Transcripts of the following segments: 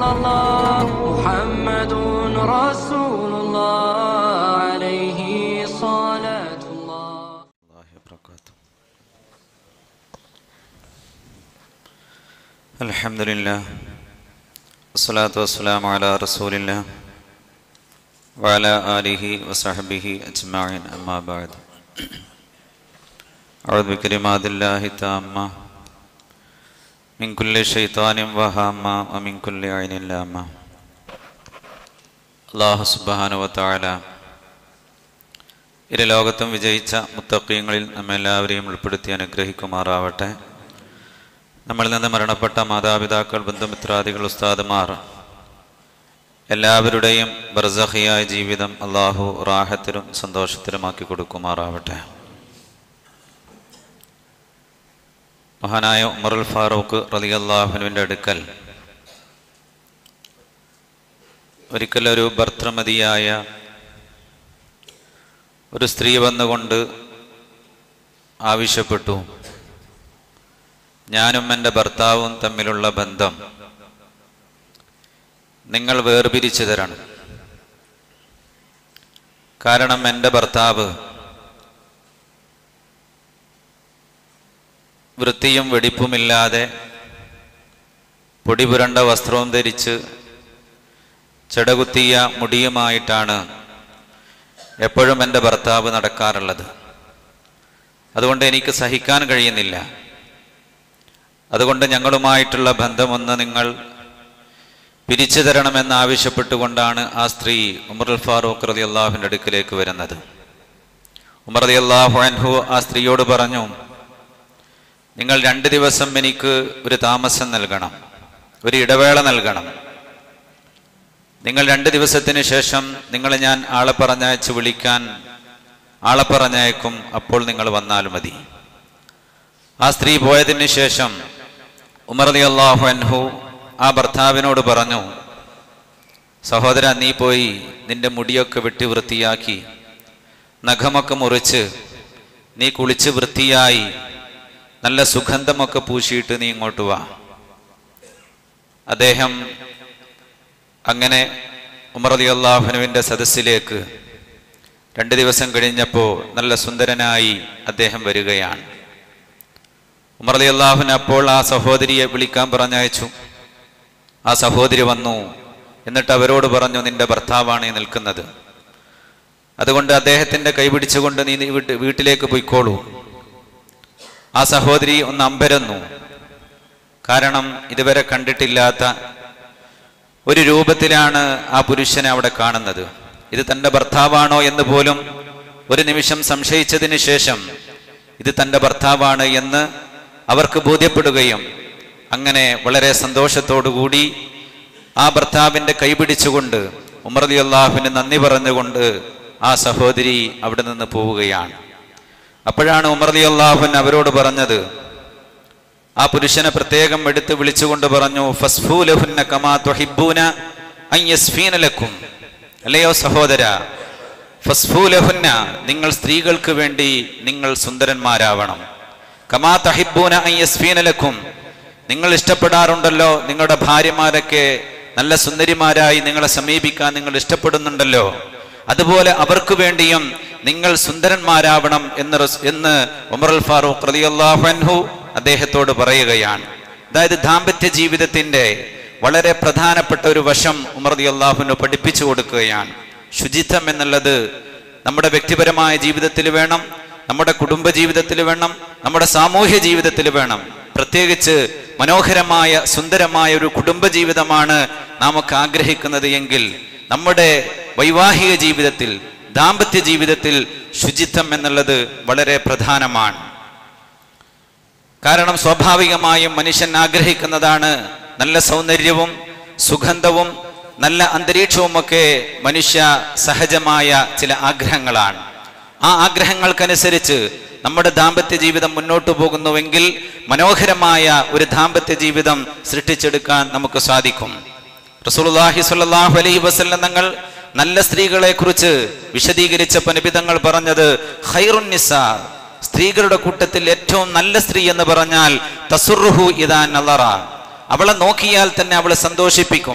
الله محمد رسول الله عليه صلاة الله الله وبركاته الحمد لله والصلاة والسلام على رسول الله وعلى آله وصحبه أجمعين أما بعد أعوذ بكلمات الله التامة من كل شيطان وهامة ومن كل عين لامة الله سبحانه وتعالى ഇരു ലോകത്തും വിജയിച്ച മുത്തക്കീങ്ങളിൽ നമ്മെല്ലാവരെയും ഉൾപ്പെടുത്തി അനുഗ്രഹിക്കുമാറാവട്ടെ നമ്മളിൽ നിന്ന് മരണപ്പെട്ട മാതാപിതാക്കൾ ബന്ധുമിത്രാദികൾ ഉസ്താദുമാർ എല്ലാവരുടെയും ബർസഹിയായ ജീവിതം അള്ളാഹു റാഹത്തിലും സന്തോഷത്തിലുമാക്കി കൊടുക്കുമാറാവട്ടെ മഹാനായ ഉമറുൽ ഫാറൂഖ് റലി അള്ളാഹുവിൻ്റെ അടുക്കൽ ഒരിക്കലൊരു ഭർത്തൃമതിയായ ഒരു സ്ത്രീ വന്നുകൊണ്ട് ആവശ്യപ്പെട്ടു ഞാനും എൻ്റെ ഭർത്താവും തമ്മിലുള്ള ബന്ധം നിങ്ങൾ വേർപിരിച്ചു തരണം കാരണം എൻ്റെ ഭർത്താവ് വൃത്തിയും വെടിപ്പുമില്ലാതെ പൊടിപുരണ്ട വസ്ത്രവും ധരിച്ച് ചെടകുത്തിയ മുടിയുമായിട്ടാണ് എപ്പോഴും എൻ്റെ ഭർത്താവ് നടക്കാറുള്ളത് അതുകൊണ്ട് എനിക്ക് സഹിക്കാൻ കഴിയുന്നില്ല അതുകൊണ്ട് ഞങ്ങളുമായിട്ടുള്ള ബന്ധമൊന്ന് നിങ്ങൾ പിരിച്ചു തരണമെന്ന് ആവശ്യപ്പെട്ടുകൊണ്ടാണ് ആ സ്ത്രീ ഉമർ അൽ ഫാറൂഖ് റതി അള്ളാഹുവിൻ്റെ അടുക്കിലേക്ക് വരുന്നത് ഉമർ റതി അള്ളാഹു അൻഹു ആ സ്ത്രീയോട് പറഞ്ഞു നിങ്ങൾ രണ്ട് ദിവസം എനിക്ക് ഒരു താമസം നൽകണം ഒരു ഇടവേള നൽകണം നിങ്ങൾ രണ്ട് ദിവസത്തിന് ശേഷം നിങ്ങളെ ഞാൻ ആളെ പറഞ്ഞയച്ച് വിളിക്കാൻ ആളെ പറഞ്ഞയക്കും അപ്പോൾ നിങ്ങൾ വന്നാൽ മതി ആ സ്ത്രീ പോയതിന് ശേഷം ഉമർ അലി അള്ളാഹു അൻഹു ആ ഭർത്താവിനോട് പറഞ്ഞു സഹോദര നീ പോയി നിന്റെ മുടിയൊക്കെ വെട്ടി വൃത്തിയാക്കി നഖമൊക്കെ മുറിച്ച് നീ കുളിച്ച് വൃത്തിയായി നല്ല സുഗന്ധമൊക്കെ പൂശിയിട്ട് നീ ഇങ്ങോട്ട് വാ അദ്ദേഹം അങ്ങനെ ഉമർ അലി അള്ളാഹുനുവിൻ്റെ സദസ്സിലേക്ക് രണ്ട് ദിവസം കഴിഞ്ഞപ്പോൾ നല്ല സുന്ദരനായി അദ്ദേഹം വരികയാണ് ഉമർ അലി അള്ളാഹുൻ അപ്പോൾ ആ സഹോദരിയെ വിളിക്കാൻ പറഞ്ഞയച്ചു ആ സഹോദരി വന്നു എന്നിട്ട് അവരോട് പറഞ്ഞു നിന്റെ ഭർത്താവാണ് ഈ നിൽക്കുന്നത് അതുകൊണ്ട് അദ്ദേഹത്തിന്റെ കൈ പിടിച്ചുകൊണ്ട് നീ വീട്ട് വീട്ടിലേക്ക് പോയിക്കോളൂ ആ സഹോദരി ഒന്ന് അമ്പരന്നു കാരണം ഇതുവരെ കണ്ടിട്ടില്ലാത്ത ഒരു രൂപത്തിലാണ് ആ പുരുഷനെ അവിടെ കാണുന്നത് ഇത് തന്റെ ഭർത്താവാണോ എന്ന് പോലും ഒരു നിമിഷം സംശയിച്ചതിന് ശേഷം ഇത് തന്റെ ഭർത്താവാണ് എന്ന് അവർക്ക് ബോധ്യപ്പെടുകയും അങ്ങനെ വളരെ സന്തോഷത്തോടുകൂടി ആ ഭർത്താവിന്റെ കൈപിടിച്ചുകൊണ്ട് ഉമർ അലി അള്ളാഹുവിന് നന്ദി പറഞ്ഞുകൊണ്ട് ആ സഹോദരി അവിടെ നിന്ന് പോവുകയാണ് അപ്പോഴാണ് ഉമർ അലി അള്ളാഹുൻ അവരോട് പറഞ്ഞത് ആ പുരുഷനെ പ്രത്യേകം എടുത്ത് വിളിച്ചുകൊണ്ട് പറഞ്ഞു ഫസ്ഫൂലഹുന്ന കമാ തുഹിബ്ബൂന അൻ യസ്ഫീന ലക്കും അല്ലയോ സഹോദര ഫസ്ഫൂലഹുന്ന നിങ്ങൾ സ്ത്രീകൾക്ക് വേണ്ടി നിങ്ങൾ സുന്ദരന്മാരാവണം കമാ തഹിബ്ബൂന അൻ യസ്ഫീന ലക്കും നിങ്ങൾ ഇഷ്ടപ്പെടാറുണ്ടല്ലോ നിങ്ങളുടെ ഭാര്യമാരൊക്കെ നല്ല സുന്ദരിമാരായി നിങ്ങളെ സമീപിക്കാൻ നിങ്ങൾ ഇഷ്ടപ്പെടുന്നുണ്ടല്ലോ അതുപോലെ അവർക്ക് വേണ്ടിയും നിങ്ങൾ സുന്ദരന്മാരാവണം എന്ന് റസ്- എന്ന് ഉമർ അൽ ഫാറൂഖ് റളിയല്ലാഹു അൻഹു അദ്ദേഹത്തോട് പറയുകയാണ് അതായത് ദാമ്പത്യ ജീവിതത്തിന്റെ വളരെ പ്രധാനപ്പെട്ട ഒരു വശം ഉമർ റതി അള്ളാഹുവിന് പഠിപ്പിച്ചു കൊടുക്കുകയാണ് ശുചിത്വം എന്നുള്ളത് നമ്മുടെ വ്യക്തിപരമായ ജീവിതത്തിൽ വേണം നമ്മുടെ കുടുംബ ജീവിതത്തിൽ വേണം നമ്മുടെ സാമൂഹ്യ ജീവിതത്തിൽ വേണം പ്രത്യേകിച്ച് മനോഹരമായ സുന്ദരമായ ഒരു കുടുംബ ജീവിതമാണ് നാമൊക്കെ ആഗ്രഹിക്കുന്നത് എങ്കിൽ നമ്മുടെ വൈവാഹിക ജീവിതത്തിൽ ദാമ്പത്യ ജീവിതത്തിൽ ശുചിത്വം എന്നുള്ളത് വളരെ പ്രധാനമാണ് കാരണം സ്വാഭാവികമായും മനുഷ്യൻ ആഗ്രഹിക്കുന്നതാണ് നല്ല സൗന്ദര്യവും സുഗന്ധവും നല്ല അന്തരീക്ഷവുമൊക്കെ മനുഷ്യ സഹജമായ ചില ആഗ്രഹങ്ങളാണ് ആ ആഗ്രഹങ്ങൾക്കനുസരിച്ച് നമ്മുടെ ദാമ്പത്യ ജീവിതം മുന്നോട്ട് പോകുന്നുവെങ്കിൽ മനോഹരമായ ഒരു ദാമ്പത്യ ജീവിതം സൃഷ്ടിച്ചെടുക്കാൻ നമുക്ക് സാധിക്കും റസൂലുള്ളാഹി സ്വല്ലല്ലാഹു അലൈഹി വസല്ലം തങ്ങൾ നല്ല സ്ത്രീകളെ കുറിച്ച് വിശദീകരിച്ച നിബിതങ്ങൾ പറഞ്ഞത് ഖൈറുൻ നിസാ സ്ത്രീകളുടെ കൂട്ടത്തിൽ ഏറ്റവും നല്ല സ്ത്രീ എന്ന് പറഞ്ഞാൽ തസുറുഹു ഇതാ നളറ അവളെ നോക്കിയാൽ തന്നെ അവളെ സന്തോഷിപ്പിക്കും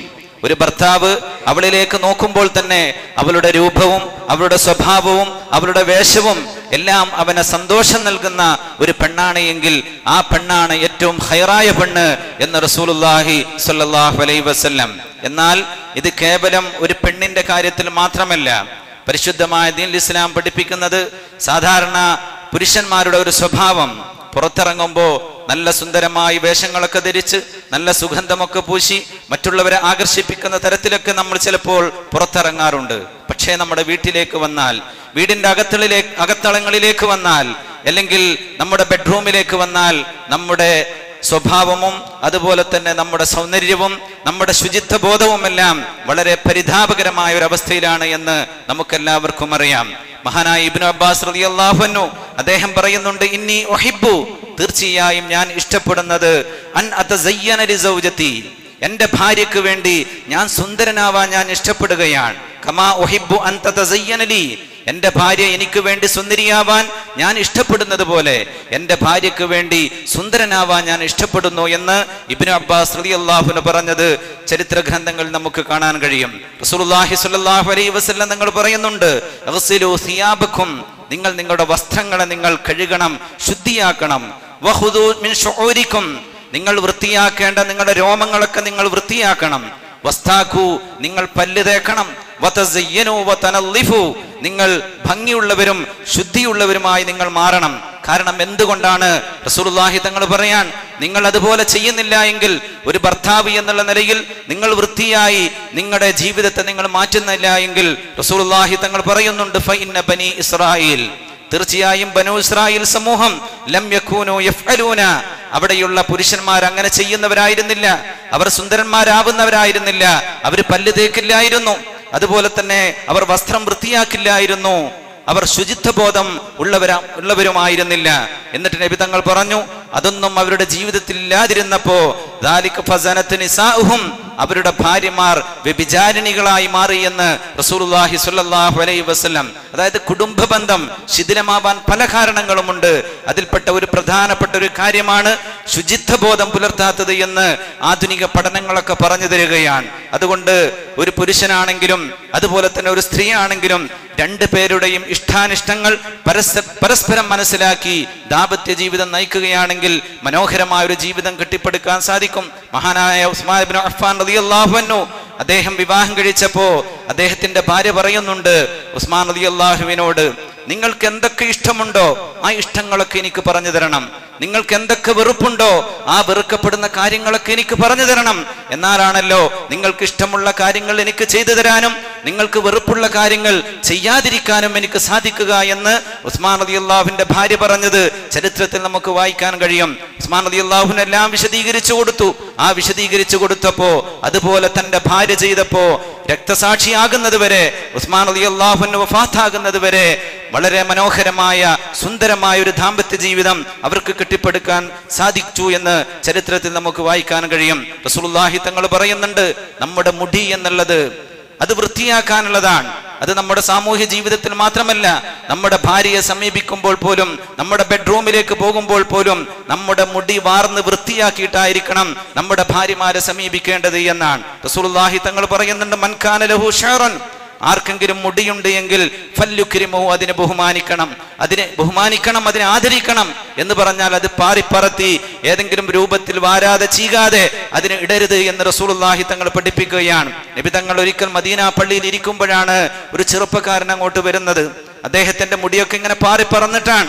ഒരു ഭർത്താവ് അവളിലേക്ക് നോക്കുമ്പോൾ തന്നെ അവളുടെ രൂപവും അവളുടെ സ്വഭാവവും അവളുടെ വേഷവും എല്ലാം അവന് സന്തോഷം നൽകുന്ന ഒരു പെണ്ണാണ് എങ്കിൽ ആ പെണ്ണാണ് ഏറ്റവും ഹൈറായ പെണ്ണ് എന്ന് റസൂലുല്ലാഹി സ്വല്ലല്ലാഹു അലൈഹി വസല്ലം എന്നാൽ ഇത് കേവലം ഒരു പെണ്ണിന്റെ കാര്യത്തിൽ മാത്രമല്ല പരിശുദ്ധമായ ദീൻ ഇസ്ലാം പഠിപ്പിക്കുന്നത് സാധാരണ പുരുഷന്മാരുടെ ഒരു സ്വഭാവം പുറത്തിറങ്ങുമ്പോൾ നല്ല സുന്ദരമായി വേഷങ്ങളൊക്കെ ധരിച്ച് നല്ല സുഗന്ധമൊക്കെ പൂശി മറ്റുള്ളവരെ ആകർഷിപ്പിക്കുന്ന തരത്തിലൊക്കെ നമ്മൾ ചിലപ്പോൾ പുറത്തിറങ്ങാറുണ്ട് പക്ഷേ നമ്മുടെ വീട്ടിലേക്ക് വന്നാൽ വീടിന്റെ അകത്തളിലേക്ക് അകത്തളങ്ങളിലേക്ക് വന്നാൽ അല്ലെങ്കിൽ നമ്മുടെ ബെഡ്റൂമിലേക്ക് വന്നാൽ നമ്മുടെ സ്വഭാവവും അതുപോലെ തന്നെ നമ്മുടെ സൗന്ദര്യവും നമ്മുടെ ശുചിത്വ ബോധവുമെല്ലാം വളരെ പരിതാപകരമായ ഒരു അവസ്ഥയിലാണ് എന്ന് നമുക്കെല്ലാവർക്കും അറിയാം മഹാനായ ഇബ്നു അബ്ബാസ് റളിയല്ലാഹു അൻഹു അദ്ദേഹം പറയുന്നുണ്ട് ഇന്നി ഒഹിബു തീർച്ചയായും ഞാൻ ഇഷ്ടപ്പെടുന്നത് അൻ അതസയ്യന ലിസൗജതി എന്റെ ഭാര്യയ്ക്ക് വേണ്ടി ഞാൻ സുന്ദരനാവാൻ ഞാൻ ഇഷ്ടപ്പെടുകയാണ് കമാ ഒഹിബു അൻ തതസയ്യന ലി എന്റെ ഭാര്യ എനിക്ക് വേണ്ടി സുന്ദരിയാവാൻ ഞാൻ ഇഷ്ടപ്പെടുന്നത് പോലെ എന്റെ ഭാര്യയ്ക്ക് വേണ്ടി സുന്ദരനാവാൻ ഞാൻ ഇഷ്ടപ്പെടുന്നു എന്ന് ഇബ്നു അബ്ബാസ് റളിയല്ലാഹുവിന് പറഞ്ഞത് ചരിത്ര ഗ്രന്ഥങ്ങളിൽ നമുക്ക് കാണാൻ കഴിയും റസൂലുള്ളാഹി സ്വല്ലല്ലാഹു അലൈഹി വസല്ലം നിങ്ങൾ പറയുന്നുണ്ട് അഗ്സിലു സിയാബക്കും നിങ്ങൾ നിങ്ങളുടെ വസ്ത്രങ്ങളെ നിങ്ങൾ കഴുകണം ശുദ്ധിയാക്കണം വഹുദു മിൻ ശുഊരിക്കും നിങ്ങൾ വൃത്തിയാക്കേണ്ട നിങ്ങളുടെ രോമങ്ങളൊക്കെ നിങ്ങൾ വൃത്തിയാക്കണം വസ്താഖു നിങ്ങൾ പല്ല് തേക്കണം വതസയ്യനു വതനല്ലിഫു നിങ്ങൾ ഭംഗിയുള്ളവരും ശുദ്ധിയുള്ളവരുമായി നിങ്ങൾ മാറണം കാരണം എന്തുകൊണ്ടാണ് റസൂലുള്ളാഹി തങ്ങൾ പറയാൻ നിങ്ങൾ അതുപോലെ ചെയ്യുന്നില്ല എങ്കിൽ ഒരു ഭർത്താവ് എന്നുള്ള നിലയിൽ നിങ്ങൾ വൃത്തിയായി നിങ്ങളുടെ ജീവിതത്തെ നിങ്ങൾ മാറ്റുന്നില്ല എങ്കിൽ റസൂലുള്ളാഹി തങ്ങൾ പറയുന്നുണ്ട് ഫൈന്ന ബനി ഇസ്രായേൽ തീർച്ചയായും ബനു ഇസ്രായേൽ സമൂഹം ലം യഖൂനു യഫ്അലൂന അവിടെയുള്ള പുരുഷന്മാർ അങ്ങനെ ചെയ്യുന്നവരായിരുന്നില്ല അവർ സുന്ദരന്മാരാവുന്നവരായിരുന്നില്ല അവർ പല്ല് തേക്കില്ലായിരുന്നു അതുപോലെ തന്നെ അവർ വസ്ത്രം വൃത്തിയാക്കില്ലായിരുന്നു അവർ ശുചിത്വബോധം ഉള്ളവരാ ഉള്ളവരുമായിരുന്നില്ല എന്നിട്ട് നബി തങ്ങൾ പറഞ്ഞു അതൊന്നും അവരുടെ ജീവിതത്തിൽ ഇല്ലാതിരുന്നപ്പോ ദാലിക ഫസനത്ത് നിസാഉഹും അവരുടെ ഭാര്യമാർ വ്യഭിചാരിണികളായി മാറി എന്ന് റസൂലുള്ളാഹി സ്വല്ലല്ലാഹു അലൈഹി വസല്ലം അതായത് കുടുംബ ബന്ധം ശിഥിലമാവാൻ പല കാരണങ്ങളുമുണ്ട് അതിൽപ്പെട്ട ഒരു പ്രധാനപ്പെട്ട ഒരു കാര്യമാണ് ശുചിത്വബോധം പുലർത്താത്തത് എന്ന് ആധുനിക പഠനങ്ങളൊക്കെ പറഞ്ഞു തരികയാണ് അതുകൊണ്ട് ഒരു പുരുഷനാണെങ്കിലും അതുപോലെ തന്നെ ഒരു സ്ത്രീ ആണെങ്കിലും രണ്ടു പേരുടെയും ഇഷ്ടാനിഷ്ടങ്ങൾ പരസ്പ പരസ്പരം മനസ്സിലാക്കി ദാമ്പത്യ ജീവിതം നയിക്കുകയാണെങ്കിൽ മനോഹരമായ ഒരു ജീവിതം കെട്ടിപ്പടുക്കാൻ സാധിക്കും മഹാനായ ഉസ്മാൻ ഇബ്നു അഫ്ഫാൻ റളിയല്ലാഹു അൻഹു അദ്ദേഹം വിവാഹം കഴിച്ചപ്പോ അദ്ദേഹത്തിന്റെ ഭാര്യ പറയുന്നുണ്ട് ഉസ്മാൻ റളിയല്ലാഹുവിനോട് നിങ്ങൾക്ക് എന്തൊക്കെ ഇഷ്ടമുണ്ടോ ആ ഇഷ്ടങ്ങളൊക്കെ എനിക്ക് പറഞ്ഞു തരണം നിങ്ങൾക്ക് എന്തൊക്കെ വെറുപ്പുണ്ടോ ആ വെറുക്കപ്പെടുന്ന കാര്യങ്ങളൊക്കെ എനിക്ക് പറഞ്ഞു തരണം എന്നാലാണല്ലോ നിങ്ങൾക്ക് ഇഷ്ടമുള്ള കാര്യങ്ങൾ എനിക്ക് ചെയ്തു തരാനും നിങ്ങൾക്ക് വെറുപ്പുള്ള കാര്യങ്ങൾ ചെയ്യാതിരിക്കാനും എനിക്ക് സാധിക്കുക എന്ന് ഉസ്മാൻ റതി അള്ളാഹുവിന്റെ ഭാര്യ പറഞ്ഞത് ചരിത്രത്തിൽ നമുക്ക് വായിക്കാൻ കഴിയും ഉസ്മാൻ റതി അള്ളാഹുവിനെല്ലാം വിശദീകരിച്ചു കൊടുത്തു ആ വിശദീകരിച്ചു കൊടുത്തപ്പോ അതുപോലെ തന്റെ ഭാര്യ ചെയ്തപ്പോ രക്തസാക്ഷിയാകുന്നത് വരെ ഉസ്മാൻ അലി അള്ളാഹുന് വഫാത്താകുന്നത് വരെ വളരെ മനോഹരമായ സുന്ദരമായ ഒരു ദാമ്പത്യ ജീവിതം അവർക്ക് കെട്ടിപ്പടുക്കാൻ സാധിച്ചു എന്ന് ചരിത്രത്തിൽ നമുക്ക് വായിക്കാൻ കഴിയും റസൂലുള്ളാഹി തങ്ങൾ പറയുന്നുണ്ട് നമ്മുടെ മുടി എന്നുള്ളത് അത് വൃത്തിയാക്കാനുള്ളതാണ് അത് നമ്മുടെ സാമൂഹ്യ ജീവിതത്തിൽ മാത്രമല്ല നമ്മുടെ ഭാര്യയെ സമീപിക്കുമ്പോൾ പോലും നമ്മുടെ ബെഡ്റൂമിലേക്ക് പോകുമ്പോൾ പോലും നമ്മുടെ മുടി വാർന്ന് വൃത്തിയാക്കിയിട്ടായിരിക്കണം നമ്മുടെ ഭാര്യമാരെ സമീപിക്കേണ്ടത് എന്നാണ് റസൂലുള്ളാഹി തങ്ങൾ പറയുന്നുണ്ട് മൻകാന ലഹു ഷാറൻ ആർക്കെങ്കിലും മുടിയുണ്ട് എങ്കിൽ ഫല്ലുക്രിമോ അതിനെ ബഹുമാനിക്കണം അതിനെ ബഹുമാനിക്കണം അതിനെ ആദരിക്കണം എന്ന് പറഞ്ഞാൽ അത് പാറിപ്പറത്തി ഏതെങ്കിലും രൂപത്തിൽ വാരാതെ ചീകാതെ അതിന് ഇടരുത് എന്ന് റസൂലുള്ളാഹി തങ്ങൾ പഠിപ്പിക്കുകയാണ് നബി തങ്ങൾ ഒരിക്കൽ മദീന പള്ളിയിൽ ഇരിക്കുമ്പോഴാണ് ഒരു ചെറുപ്പക്കാരൻ അങ്ങോട്ട് വരുന്നത് അദ്ദേഹത്തിന്റെ മുടിയൊക്കെ ഇങ്ങനെ പാറിപ്പറന്നിട്ടാണ്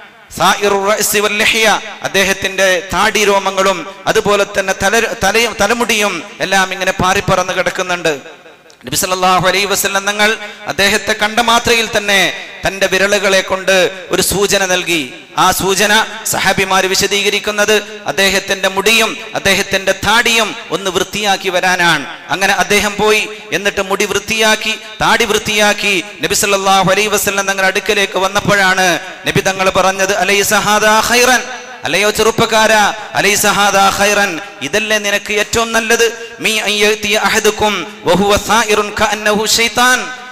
സായിറു റഅ്സി വൽ ലഹ്യ, അദ്ദേഹത്തിന്റെ താടി രോമങ്ങളും അതുപോലെ തന്നെ തല തലയും തലമുടിയും എല്ലാം ഇങ്ങനെ പാറിപ്പറന്ന് കിടക്കുന്നുണ്ട് നബി സല്ലല്ലാഹു അലൈഹി വസല്ലം തങ്ങൾ അദ്ദേഹത്തെ കണ്ട മാത്രയിൽ തന്നെ തന്റെ വിരലുകളെ കൊണ്ട് ഒരു സൂചന നൽകി ആ സൂചന സഹാബിമാർ വിശദീകരിക്കുന്നത് അദ്ദേഹത്തിന്റെ മുടിയും അദ്ദേഹത്തിന്റെ താടിയും ഒന്ന് വൃത്തിയാക്കി വരാനാണ് അങ്ങനെ അദ്ദേഹം പോയി എന്നിട്ട് മുടി വൃത്തിയാക്കി താടി വൃത്തിയാക്കി നബി സല്ലല്ലാഹു അലൈഹി വസല്ലം തങ്ങൾ അടുക്കലേക്ക് വന്നപ്പോഴാണ് നബി തങ്ങൾ പറഞ്ഞത് അലൈസ ഹാദാ ഖൈറൻ അല്ലയോ ചെറുപ്പക്കാരാ അലൈസ ഹാദാ ഖൈറൻ ഇതല്ലേ നിനക്ക് ഏറ്റവും നല്ലത് മീ അൻ യഅതി അഹദുക്കും വഹുവ സായിറുൻ കഅന്നഹു ശൈത്താൻ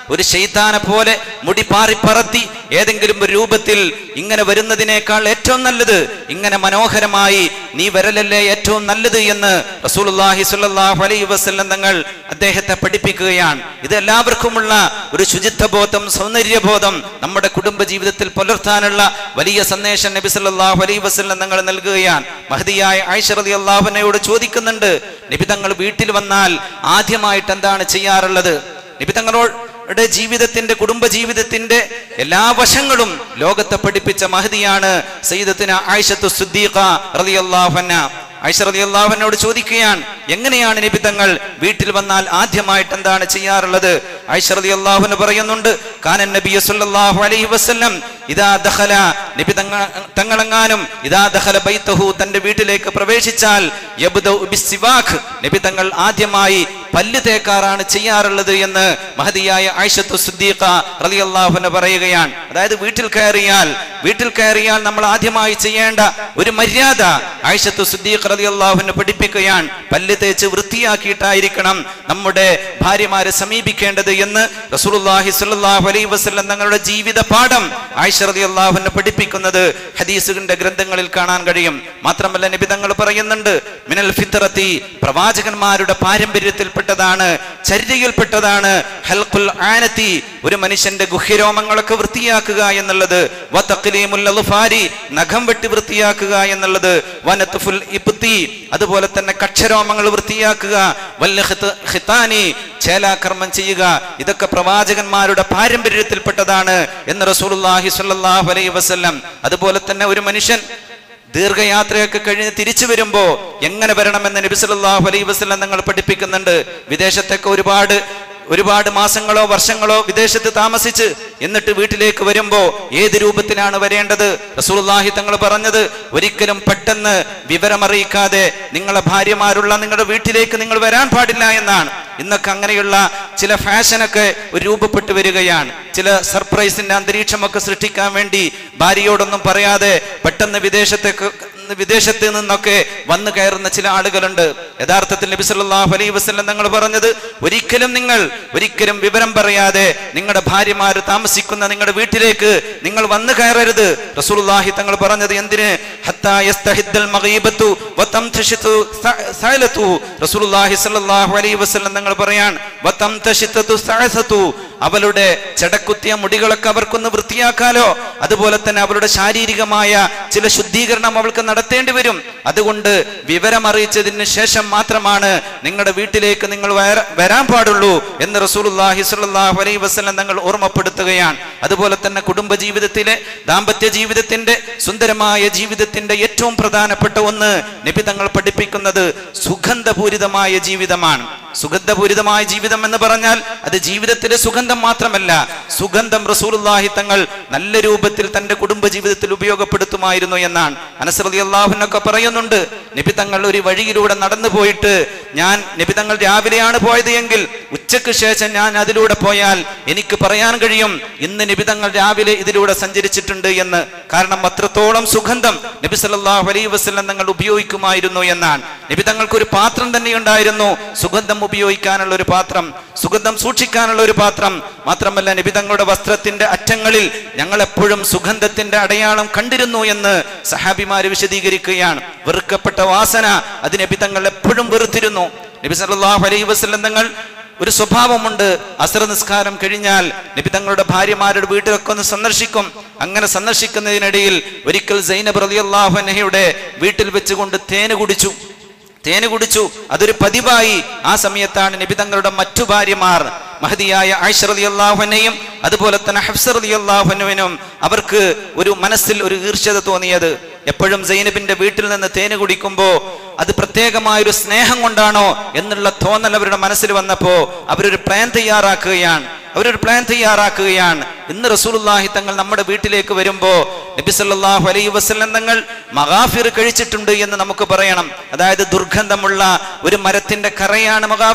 ഒരു ശൈത്താനെ പോലെ മുടി പാറിപ്പറത്തി ഏതെങ്കിലും ഒരു രൂപത്തിൽ ഇങ്ങനെ വരുന്നതിനേക്കാൾ ഏറ്റവും നല്ലത് ഇങ്ങനെ മനോഹരമായി നീ വരലല്ലേ ഏറ്റവും നല്ലത് എന്ന് റസൂലുള്ളാഹി സ്വല്ലല്ലാഹു അലൈഹി വസല്ലം തങ്ങൾ അദ്ദേഹത്തെ പഠിപ്പിക്കുകയാണ് ഇത് എല്ലാവർക്കുമുള്ള ഒരു ശുചിത്വബോധം സൗന്ദര്യബോധം നമ്മുടെ കുടുംബ ജീവിതത്തിൽ പുലർത്താനുള്ള വലിയ സന്ദേശം നബി സല്ലല്ലാഹു അലൈഹി വസല്ലം തങ്ങൾ നൽകുകയാണ് മഹദിയായ ആയിഷ റളിയല്ലാഹു അൻഹയോട് ചോദിക്കുന്നുണ്ട് നബി തങ്ങൾ വീട്ടിൽ വന്നാൽ ആദ്യമായിട്ട് എന്താണ് ചെയ്യാറുള്ളത് നബി തങ്ങളോട് ജീവിതത്തിന്റെ കുടുംബ ജീവിതത്തിന്റെ എല്ലാ വശങ്ങളും ലോകത്തെ പഠിപ്പിച്ച മഹദിയാണ് സയ്യിദത്തിന് ആയിഷത്തു സുദ്ദീഖ റളിയല്ലാഹു അൻഹ ഐഷ റളിയല്ലാഹു അൻഹയോട് ചോദിക്കുകയാണ് എങ്ങനെയാണ് നബി തങ്ങൾ വീട്ടിൽ വന്നാൽ ആദ്യമായിട്ട് എന്താണ് ചെയ്യാറുള്ളത് ഐഷ റളിയല്ലാഹു അൻഹ പറയുന്നുണ്ട് കാനൻ നബി സല്ലല്ലാഹു അലൈഹി വസല്ലം ഇദാ ദഖല നബി തങ്ങൾ തങ്ങളെങ്ങാനും ഇദാ ദഖല ബൈതഹു തന്റെ വീട്ടിലേക്ക് പ്രവേശിച്ചാൽ യബ്ദഉ ബിസ്സിവാഖ് നബി തങ്ങൾ ആദ്യമായി പല്ല് തേക്കാറാണ് ചെയ്യാറുള്ളത് എന്ന് മഹദിയായ ആയിഷത്തു സുദ്ദീഖ റളിയല്ലാഹു അൻഹ പറയുകയാണ് അതായത് വീട്ടിൽ കയറിയാൽ വീട്ടിൽ കയറിയാൽ നമ്മൾ ആദ്യമായി ചെയ്യേണ്ട ഒരു മര്യാദ ആയിഷത്തു സുദ്ദീഖ് റളിയല്ലാഹു അൻഹ പഠിപ്പിക്കുകയാണ് പല്ല് തേച്ച് വൃത്തിയാക്കിയിട്ടായിരിക്കണം നമ്മുടെ ഭാര്യമാരെ സമീപിക്കേണ്ടത് എന്ന് റസൂലുള്ളാഹി സ്വല്ലല്ലാഹു അലൈഹി വസല്ലം തങ്ങളുടെ ജീവിത പാഠം ആയിഷ റളിയല്ലാഹു അൻഹ പഠിപ്പിക്കുന്നത് ഹദീസുകളുടെ ഗ്രന്ഥങ്ങളിൽ കാണാൻ കഴിയും മാത്രമല്ല നബി തങ്ങൾ പറയുന്നുണ്ട് മിനൽ ഫിത്രത്തി പ്രവാചകന്മാരുടെ പാരമ്പര്യത്തിൽപ്പെട്ടതാണ് ചര്യയിൽപ്പെട്ടതാണ് ഹൽഖുൽ ആനത്തി ഒരു മനുഷ്യന്റെ ഗുഹ്യരോമങ്ങളൊക്കെ വൃത്തിയാക്കുക എന്നുള്ളത് വതഖ്ലീമുൽ അൾഫാരി നഖം വെട്ടി വൃത്തിയാക്കുക എന്നുള്ളത് വനത്ഫുൽ ഇബ്തി അതുപോലെ തന്നെ കക്ഷരോമങ്ങൾ വൃത്തിയാക്കുക വല്ല ഖിത- ഖിതാനി ചേലാകർമ്മം ചെയ്യുക ഇതൊക്കെ പ്രവാചകന്മാരുടെ പാരമ്പര്യത്തിൽപ്പെട്ടതാണ് എന്ന് റസൂലുള്ളാഹി സ്വല്ലല്ലാഹു അലൈഹി വസല്ലം അതുപോലെ തന്നെ ഒരു മനുഷ്യൻ ദീർഘയാത്രയൊക്കെ കഴിഞ്ഞ് തിരിച്ചു വരുമ്പോ എങ്ങനെ വരണമെന്ന് നബി സല്ലല്ലാഹു അലൈഹി വസല്ലം നിങ്ങൾ പഠിപ്പിക്കുന്നുണ്ട് വിദേശത്തൊക്കെ ഒരുപാട് ഒരുപാട് മാസങ്ങളോ വർഷങ്ങളോ വിദേശത്ത് താമസിച്ച് എന്നിട്ട് വീട്ടിലേക്ക് വരുമ്പോ ഏത് രൂപത്തിലാണ് വരേണ്ടത് റസൂലുള്ളാഹി തങ്ങൾ പറഞ്ഞത് ഒരിക്കലും പെട്ടെന്ന് വിവരമറിയിക്കാതെ നിങ്ങളെ ഭാര്യമാരുള്ള നിങ്ങളുടെ വീട്ടിലേക്ക് നിങ്ങൾ വരാൻ പാടില്ല എന്നാണ് ഇന്നൊക്കെ അങ്ങനെയുള്ള ചില ഫാഷനൊക്കെ ഒരു രൂപപ്പെട്ടു വരികയാണ് ചില സർപ്രൈസിന്റെ അന്തരീക്ഷമൊക്കെ സൃഷ്ടിക്കാൻ വേണ്ടി ഭാര്യയോടൊന്നും പറയാതെ പെട്ടെന്ന് വിദേശത്തേക്ക് വിദേശത്ത് നിന്നൊക്കെ വന്നു കയറുന്ന ചില ആളുകളുണ്ട് യഥാർത്ഥത്തിൽ നബി സല്ലല്ലാഹു അലൈഹി വസല്ലം തങ്ങൾ പറഞ്ഞത് ഒരിക്കലും നിങ്ങൾ ഒരിക്കലും വിവരം പറയാതെ നിങ്ങളുടെ ഭാര്യമാർ താമസിക്കുന്ന നിങ്ങളുടെ വീട്ടിലേക്ക് നിങ്ങൾ വന്നു കയറരുത് റസൂലുള്ളാഹി തങ്ങൾ പറഞ്ഞത് എന്തിന് ഹത്താ യസ്തഹിദ്ദൽ മഗീബത്തു വതംതശിതു സ- സഅലതു റസൂലുള്ളാഹി സ്വല്ലല്ലാഹു അലൈഹി വസല്ലം തങ്ങൾ പറയാൻ വതംതശിതു സഅസതു അവളുടെ ചടക്കുത്തിയ മുടികളൊക്കെ അവർക്കൊന്ന് വൃത്തിയാക്കാലോ അതുപോലെ തന്നെ അവളുടെ ശാരീരികമായ ചില ശുദ്ധീകരണം അവൾക്ക് നടത്തേണ്ടി വരും അതുകൊണ്ട് വിവരം അറിയിച്ചതിന് ശേഷം മാത്രമാണ് നിങ്ങളുടെ വീട്ടിലേക്ക് നിങ്ങൾ വര- വരാൻ പാടുള്ളൂ എന്ന് റസൂലുള്ളാഹി സ്വല്ലല്ലാഹു അലൈഹി വസല്ലം തങ്ങൾ ഓർമ്മപ്പെടുത്തുകയാണ് അതുപോലെ തന്നെ കുടുംബ ജീവിതത്തിലെ ദാമ്പത്യ ജീവിതത്തിന്റെ സുന്ദരമായ ജീവിതത്തിന്റെ ഏറ്റവും പ്രധാനപ്പെട്ട ഒന്ന് നബി തങ്ങൾ പഠിപ്പിക്കുന്നത് സുഗന്ധപൂരിതമായ ജീവിതമാണ് സുഗന്ധപൂരിതമായ ജീവിതം എന്ന് പറഞ്ഞാൽ അത് ജീവിതത്തിലെ സുഗന്ധം മാത്രമല്ല സുഗന്ധം റസൂലുള്ളാഹി തങ്ങൾ നല്ല രൂപത്തിൽ തന്റെ കുടുംബ ജീവിതത്തിൽ ഉപയോഗപ്പെടുത്തുമായിരുന്നു എന്നാണ് അനസ്രതി അള്ളാഹുനൊക്കെ പറയുന്നുണ്ട് നബി തങ്ങൾ ഒരു വഴിയിലൂടെ നടന്നു പോയിട്ട് ഞാൻ നബി തങ്ങൾ രാവിലെയാണ് പോയത് എങ്കിൽ ഉച്ചയ്ക്ക് ശേഷം ഞാൻ അതിലൂടെ പോയാൽ എനിക്ക് പറയാൻ കഴിയും ഇന്ന് നബി തങ്ങൾ രാവിലെ ഇതിലൂടെ സഞ്ചരിച്ചിട്ടുണ്ട് എന്ന് കാരണം അത്രത്തോളം സുഗന്ധം നബി സല്ലല്ലാഹു അലൈഹി വസല്ലം തങ്ങൾ ഉപയോഗിക്കുമായിരുന്നു എന്നാണ് നബി തങ്ങൾക്ക് ഒരു പാത്രം തന്നെ ഉണ്ടായിരുന്നു സുഗന്ധം ഉപയോഗിക്കാനുള്ള ഒരു പാത്രം സുഗന്ധം സൂക്ഷിക്കാനുള്ള ഒരു പാത്രം മാത്രമല്ല നബി തങ്ങളുടെ വസ്ത്രത്തിന്റെ അറ്റങ്ങളിൽ ഞങ്ങൾ എപ്പോഴും സുഗന്ധത്തിന്റെ അടയാളം കണ്ടിരുന്നു എന്ന് സഹാബിമാര് വിശദീകരിക്കുകയാണ് വെറുക്കപ്പെട്ട വാസന അത് നബി തങ്ങൾ എപ്പോഴും വെറുത്തിരുന്നു നബി സല്ലല്ലാഹു അലൈഹി വസല്ലം തങ്ങൾ ഒരു സ്വഭാവമുണ്ട് അസർ നിസ്കാരം കഴിഞ്ഞാൽ നബി തങ്ങളുടെ ഭാര്യമാരുടെ വീട്ടിലൊക്കെ ഒന്ന് സന്ദർശിക്കും അങ്ങനെ സന്ദർശിക്കുന്നതിനിടയിൽ ഒരിക്കൽ സൈനബ് റളിയല്ലാഹു അൻഹയുടെ വീട്ടിൽ വെച്ചുകൊണ്ട് തേന് കുടിച്ചു തേന് കുടിച്ചു അതൊരു പതിവായി ആ സമയത്താണ് നബി തങ്ങളുടെ മറ്റു ഭാര്യമാർ മഹദിയായ ആയിഷ റളിയല്ലാഹു അൻഹയും അതുപോലെ തന്നെ ഹഫ്സ റളിയല്ലാഹു അൻഹുവിനും അവർക്ക് ഒരു മനസ്സിൽ ഒരു ഈർഷ്യത തോന്നിയത് എപ്പോഴും സൈനബിന്റെ വീട്ടിൽ നിന്ന് തേന് കുടിക്കുമ്പോ അത് പ്രത്യേകമായ ഒരു സ്നേഹം കൊണ്ടാണോ എന്നുള്ള തോന്നൽ അവരുടെ മനസ്സിൽ വന്നപ്പോ അവരൊരു പ്ലാൻ തയ്യാറാക്കുകയാണ് അവരൊരു പ്ലാൻ തയ്യാറാക്കുകയാണ് ഇന്ന് റസൂലുള്ളാഹി തങ്ങൾ നമ്മുടെ വീട്ടിലേക്ക് വരുമ്പോ നബി സല്ലല്ലാഹു അലൈഹി വസല്ലം തങ്ങൾ മഗാഫിർ കഴിച്ചിട്ടുണ്ട് എന്ന് നമുക്ക് പറയണം അതായത് ദുർഗന്ധമുള്ള ഒരു മരത്തിന്റെ കറയാണ് മഗാഫിർ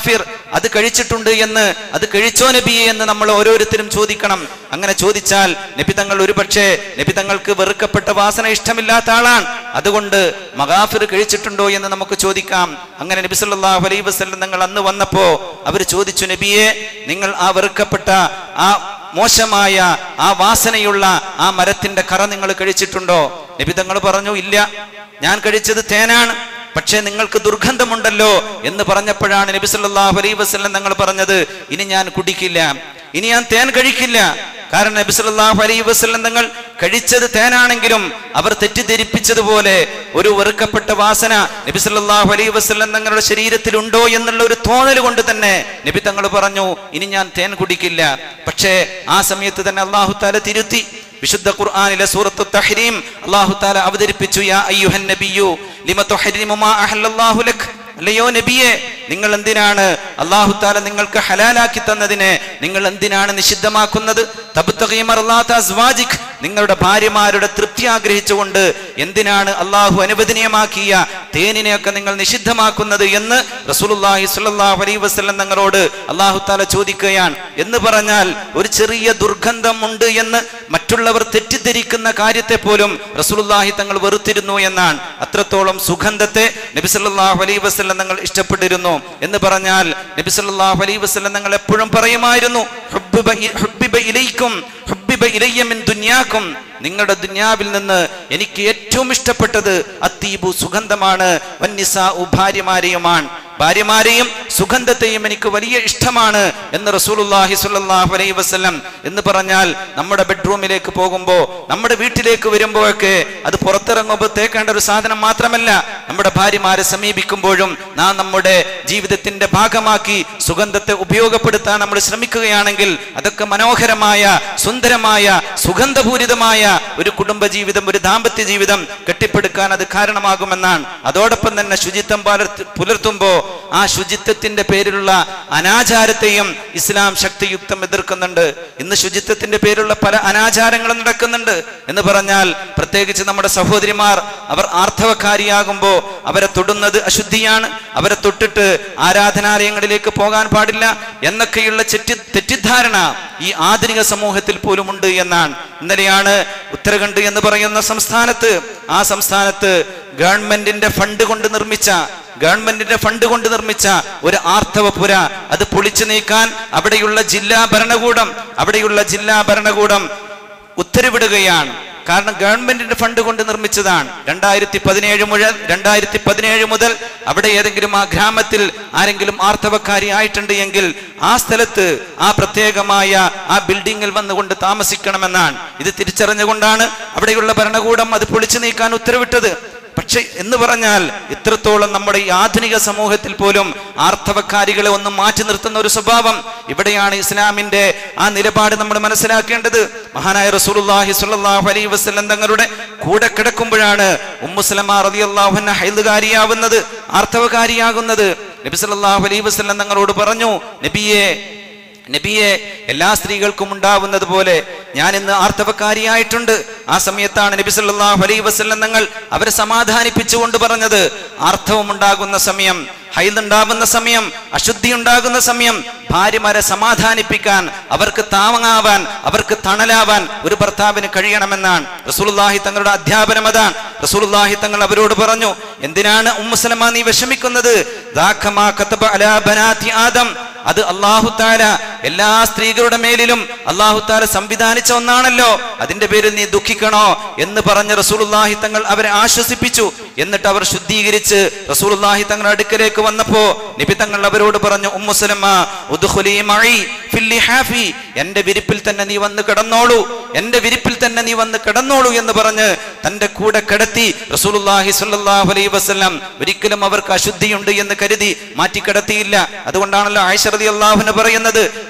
അത് കഴിച്ചിട്ടുണ്ട് എന്ന് അത് കഴിച്ചോ നബിയെ എന്ന് നമ്മൾ ഓരോരുത്തരും ചോദിക്കണം അങ്ങനെ ചോദിച്ചാൽ നബി തങ്ങൾ ഒരുപക്ഷെ നബി തങ്ങൾക്ക് വെറുക്കപ്പെട്ട വാസന ഇഷ്ടമില്ലാത്ത ആളാണ് അതുകൊണ്ട് മഗാഫിർ കഴിച്ചിട്ടുണ്ടോ എന്ന് നമുക്ക് ചോദിക്കാം അങ്ങനെ നബി സല്ലല്ലാഹു അലൈഹി വസല്ലം തങ്ങൾ അന്ന് വന്നപ്പോ അവർ ചോദിച്ചു നബിയെ നിങ്ങൾ ആ വെറുക്കപ്പെട്ട ആ മോശമായ ആ വാസനയുള്ള ആ മരത്തിന്റെ കറ നിങ്ങൾ കഴിച്ചിട്ടുണ്ടോ നബി തങ്ങൾ പറഞ്ഞു ഇല്ല ഞാൻ കഴിച്ചത് തേനാണ് പക്ഷേ നിങ്ങൾക്ക് ദുർഗന്ധമുണ്ടല്ലോ എന്ന് പറഞ്ഞപ്പോഴാണ് നബി സല്ലല്ലാഹു അലൈഹി വസല്ലം തങ്ങൾ പറഞ്ഞത് ഇനി ഞാൻ കുടിക്കില്ല ഇനി ഞാൻ തേൻ കഴിക്കില്ല കാരണം നബി സല്ലല്ലാഹു അലൈഹി വസല്ലം തങ്ങൾ കഴിച്ചത് തേനാണെങ്കിലും അവർ തെറ്റിദ്ധരിപ്പിച്ചതുപോലെ ഒരു വെറുക്കപ്പെട്ട വാസന നബി സല്ലല്ലാഹു അലൈഹി വസല്ലം തങ്ങളുടെ ശരീരത്തിലുണ്ടോ എന്നുള്ള ഒരു തോന്നൽ കൊണ്ട് തന്നെ നബി തങ്ങൾ പറഞ്ഞു ഇനി ഞാൻ തേൻ കുടിക്കില്ല പക്ഷേ ആ സമയത്ത് തന്നെ അള്ളാഹു താല തിരുത്തി വിശുദ്ധ ഖുർആനിലെ സൂറത്തു തഹ്രീം അള്ളാഹു താല അവതരിപ്പിച്ചു യാ അയ്യുഹൻ നബിയു ലിമ തുഹരിമു മാ അഹല്ലല്ലാഹു ലക് അല്ലയോ നബിയെ നിങ്ങൾ എന്തിനാണ് അള്ളാഹു താല നിങ്ങൾക്ക് ഹലാലാക്കി തന്നതിനെ നിങ്ങൾ എന്തിനാണ് നിഷിദ്ധമാക്കുന്നത് തബ്തഗീ മർളാത്ത അസ്വാജിക് നിങ്ങളുടെ ഭാര്യമാരുടെ തൃപ്തി ആഗ്രഹിച്ചുകൊണ്ട് എന്തിനാണ് അള്ളാഹു അനുവദനീയമാക്കിയ തേനിനെയൊക്കെ നിങ്ങൾ നിഷിദ്ധമാക്കുന്നത് എന്ന് റസൂലുള്ളാഹി സ്വല്ലല്ലാഹു അലൈഹി വസല്ലം തങ്ങളോട് അള്ളാഹു താല ചോദിക്കുകയാണ് എന്ന് പറഞ്ഞാൽ ഒരു ചെറിയ ദുർഗന്ധം ഉണ്ട് എന്ന് മറ്റുള്ളവർ തെറ്റിദ്ധരിക്കുന്ന കാര്യത്തെ പോലും റസൂലുള്ളാഹി തങ്ങൾ വെറുത്തിരുന്നു എന്നാണ് അത്രത്തോളം സുഗന്ധത്തെ നബി സല്ലല്ലാഹു അലൈഹി വസല്ലം തങ്ങൾ ഇഷ്ടപ്പെട്ടിരുന്നു എന്ന് പറഞ്ഞാൽ നബി സല്ലല്ലാഹു അലൈഹി വസല്ലം തങ്ങൾ എപ്പോഴും പറയുമായിരുന്നു ഹുബ്ബിബ ഇ- ഹുബ്ബിബ ഇലൈക്കും ഹുബ്ബിബ ഇലയ്യ മിൻ ദുനിയാക്കും നിങ്ങളുടെ ദുനിയാവിൽ നിന്ന് എനിക്ക് ഏറ്റവും ഇഷ്ടപ്പെട്ടത് അത്തീബു സുഗന്ധമാണ് വന്നിസാഉ ഭാര്യമാരെയുമാണ് ഭാര്യമാരെയും സുഗന്ധത്തെയും എനിക്ക് വലിയ ഇഷ്ടമാണ് എന്ന് റസൂലുള്ളാഹി സ്വല്ലല്ലാഹു അലൈഹി വസല്ലം എന്ന് പറഞ്ഞാൽ നമ്മുടെ ബെഡ്റൂമിലേക്ക് പോകുമ്പോൾ നമ്മുടെ വീട്ടിലേക്ക് വരുമ്പോഴൊക്കെ അത് പുറത്തിറങ്ങുമ്പോൾ തേക്കേണ്ട ഒരു സാധനം മാത്രമല്ല നമ്മുടെ ഭാര്യമാരെ സമീപിക്കുമ്പോഴും നാം നമ്മുടെ ജീവിതത്തിന്റെ ഭാഗമാക്കി സുഗന്ധത്തെ ഉപയോഗപ്പെടുത്താൻ നമ്മൾ ശ്രമിക്കുകയാണെങ്കിൽ അതൊക്കെ മനോഹരമായ സുന്ദരമായ സുഗന്ധപൂരിതമായ ഒരു കുടുംബ ജീവിതം ഒരു ദാമ്പത്യ ജീവിതം കെട്ടിപ്പടുക്കാൻ അത് കാരണമാകുമെന്നാണ് അതോടൊപ്പം തന്നെ ശുചിത്വം പാലർത്തി പുലർത്തുമ്പോൾ ആ ശുചിത്വത്തിന്റെ പേരിലുള്ള അനാചാരത്തെയും ഇസ്ലാം ശക്തിയുക്തം എതിർക്കുന്നുണ്ട് ഇന്ന് ശുചിത്വത്തിന്റെ പേരിലുള്ള പല അനാചാരങ്ങളും നടക്കുന്നുണ്ട് എന്ന് പറഞ്ഞാൽ പ്രത്യേകിച്ച് നമ്മുടെ സഹോദരിമാർ അവർ ആർത്തവക്കാരിയാകുമ്പോൾ അവരെ തൊടുന്നത് അശുദ്ധിയാണ് അവരെ തൊട്ടിട്ട് ആരാധനാലയങ്ങളിലേക്ക് പോകാൻ പാടില്ല എന്നൊക്കെയുള്ള ചെറ്റി തെറ്റിദ്ധാരണ ഈ ആധുനിക സമൂഹത്തിൽ പോലും ഉണ്ട് എന്നാണ് ഇന്നലെയാണ് ഉത്തരാഖണ്ഡ് എന്ന് പറയുന്ന സംസ്ഥാനത്ത് ആ സംസ്ഥാനത്ത് ഗവൺമെന്റിന്റെ ഫണ്ട് കൊണ്ട് നിർമ്മിച്ച ഗവൺമെന്റിന്റെ ഫണ്ട് കൊണ്ട് നിർമ്മിച്ച ഒരു ആർത്തവപുര അത് പൊളിച്ചു നീക്കാൻ അവിടെയുള്ള ജില്ലാ ഭരണകൂടം അവിടെയുള്ള ജില്ലാ ഭരണകൂടം ഉത്തരവിടുകയാണ് കാരണം ഗവൺമെന്റിന്റെ ഫണ്ട് കൊണ്ട് നിർമ്മിച്ചതാണ് രണ്ടായിരത്തി പതിനേഴ് മുതൽ രണ്ടായിരത്തി പതിനേഴ് മുതൽ അവിടെ ഏതെങ്കിലും ആ ഗ്രാമത്തിൽ ആരെങ്കിലും ആർത്തവക്കാരി ആയിട്ടുണ്ട് എങ്കിൽ ആ സ്ഥലത്ത് ആ പ്രത്യേകമായ ആ ബിൽഡിങ്ങിൽ വന്നുകൊണ്ട് താമസിക്കണമെന്നാണ് ഇത് തിരിച്ചറിഞ്ഞുകൊണ്ടാണ് അവിടെയുള്ള ഭരണകൂടം അത് പൊളിച്ചു നീക്കാൻ ഉത്തരവിട്ടത് പക്ഷെ എന്ന് പറഞ്ഞാൽ ഇത്രത്തോളം നമ്മുടെ ഈ ആധുനിക സമൂഹത്തിൽ പോലും ആർത്തവക്കാരികളെ ഒന്ന് മാറ്റി നിർത്തുന്ന ഒരു സ്വഭാവം ഇവിടെയാണ് ഇസ്ലാമിന്റെ ആ നിലപാട് നമ്മൾ മനസ്സിലാക്കേണ്ടത് മഹാനായ റസൂലുള്ളാഹി സ്വല്ലല്ലാഹു അലൈഹി വസല്ലം തങ്ങളുടെ കൂടെ കിടക്കുമ്പോഴാണ് ഉമ്മുസ്ലമ റളിയല്ലാഹു അൻഹ ഹൈദുകാരിയാവുന്നത് ആർത്തവകാരിയാകുന്നത് നബി സല്ലല്ലാഹു അലൈഹി വസല്ലം തങ്ങളോട് പറഞ്ഞു നബിയെ നബിയെ എല്ലാ സ്ത്രീകൾക്കും ഉണ്ടാവുന്നത് പോലെ ഞാൻ ഇന്ന് ആർത്തവക്കാരിയായിട്ടുണ്ട് ആ സമയത്താണ് നബി സല്ലല്ലാഹു അലൈഹി വസല്ലം തങ്ങൾ അവരെ സമാധാനിപ്പിച്ചുകൊണ്ട് പറഞ്ഞത് ആർത്തവം ഉണ്ടാകുന്ന സമയം ഹൈദ് ഉണ്ടാകുന്ന സമയം അശുദ്ധി ഉണ്ടാകുന്ന സമയം ഭാര്യമാരെ സമാധാനിപ്പിക്കാൻ അവർക്ക് താങ്ങാവാൻ അവർക്ക് തണലാവാൻ ഒരു ഭർത്താവിന് കഴിയണമെന്നാണ് റസൂലുള്ളാഹി തങ്ങളുടെ അധ്യാപനം അതാണ് റസൂലുള്ളാഹി തങ്ങൾ അവരോട് പറഞ്ഞു എന്തിനാണ് ഉമ്മുസലമ നീ വിഷമിക്കുന്നത് ദാഖമാ കതബ അലാ ബനാത്തി ആദം അത് അള്ളാഹു താല എല്ലാ സ്ത്രീകളുടെ മേലിലും അള്ളാഹു താല സംവിധാനിച്ച ഒന്നാണല്ലോ അതിന്റെ പേരിൽ നീ ദുഃഖിക്കണോ എന്ന് പറഞ്ഞ് റസൂലുള്ളാഹി തങ്ങൾ അവരെ ആശ്വസിപ്പിച്ചു എന്നിട്ട് അവർ ശുദ്ധീകരിച്ച് റസൂലുള്ളാഹി തങ്ങളുടെ അടുക്കലേക്ക് വന്നപ്പോ നബി തങ്ങൾ അവരോട് പറഞ്ഞു ഉമ്മുസലമ ഉദ്ഖുലി മഈ ഫിൽ ലിഹാഫി എന്റെ വിരിപ്പിൽ തന്നെ നീ വന്ന് കിടന്നോളൂ എന്റെ വിരിപ്പിൽ തന്നെ നീ വന്ന് കിടന്നോളൂ എന്ന് പറഞ്ഞ് തന്റെ കൂടെ കിടത്തി റസൂലുള്ളാഹി സ്വല്ലല്ലാഹു അലൈഹി വസല്ലം ഒരിക്കലും അവർക്ക് അശുദ്ധിയുണ്ട് എന്ന് കരുതി മാറ്റി കിടത്തിയില്ല അതുകൊണ്ടാണല്ലോ ആയിഷ റളിയല്ലാഹു അൻഹ പറയുന്നത്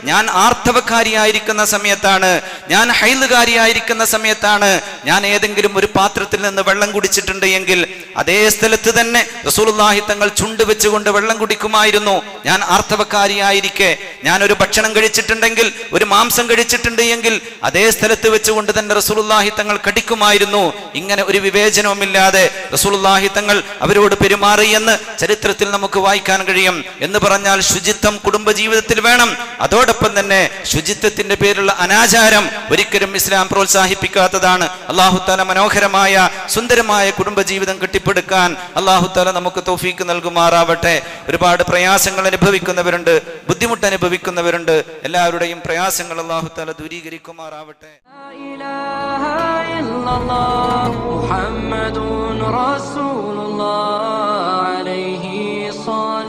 ഞാൻ ആർത്തവക്കാരിയായിരിക്കുന്ന സമയത്താണ് ഞാൻ ഹൈലുകാരിയായിരിക്കുന്ന സമയത്താണ് ഞാൻ ഏതെങ്കിലും ഒരു പാത്രത്തിൽ നിന്ന് വെള്ളം കുടിച്ചിട്ടുണ്ട് എങ്കിൽ അതേ സ്ഥലത്ത് തന്നെ റസൂലുള്ളാഹി തങ്ങൾ ചുണ്ട് വെച്ചുകൊണ്ട് വെള്ളം കുടിക്കുമായിരുന്നു ഞാൻ ആർത്തവക്കാരിയായിരിക്കെ ഞാൻ ഒരു ഭക്ഷണം കഴിച്ചിട്ടുണ്ടെങ്കിൽ ഒരു മാംസം കഴിച്ചിട്ടുണ്ട് എങ്കിൽ അതേ സ്ഥലത്ത് വെച്ചുകൊണ്ട് തന്നെ റസൂലുള്ളാഹി തങ്ങൾ കടിക്കുമായിരുന്നു ഇങ്ങനെ ഒരു വിവേചനവുമില്ലാതെ റസൂലുള്ളാഹി തങ്ങൾ അവരോട് പെരുമാറി എന്ന് ചരിത്രത്തിൽ നമുക്ക് വായിക്കാൻ കഴിയും എന്ന് പറഞ്ഞാൽ ശുചിത്വം കുടുംബജീവിതത്തിൽ വേണം അതോടൊപ്പം തന്നെ ശുചിത്വത്തിന്റെ പേരിലുള്ള അനാചാരം ഒരിക്കലും ഇസ്ലാം പ്രോത്സാഹിപ്പിക്കാത്തതാണ് അള്ളാഹു താല മനോഹരമായ സുന്ദരമായ കുടുംബജീവിതം കെട്ടിപ്പടുക്കാൻ അള്ളാഹു താല നമുക്ക് തൗഫീക്ക് നൽകുമാറാവട്ടെ ഒരുപാട് പ്രയാസങ്ങൾ അനുഭവിക്കുന്നവരുണ്ട് ബുദ്ധിമുട്ട് അനുഭവിക്കുന്നവരുണ്ട് എല്ലാവരുടെയും പ്രയാസങ്ങൾ അള്ളാഹു താല ദൂരീകരിക്കുമാറാവട്ടെ لا إله إلا الله محمد رسول الله عليه صلاة